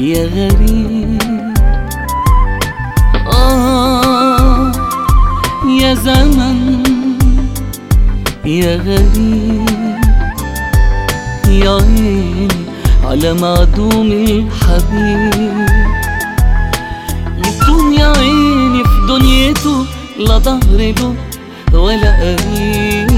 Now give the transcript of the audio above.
يا غريب آه يا زمن يا غريب يا عيني على معدوم الحبيب يكون يا عيني في دنيته لا ظهر له ولا قريب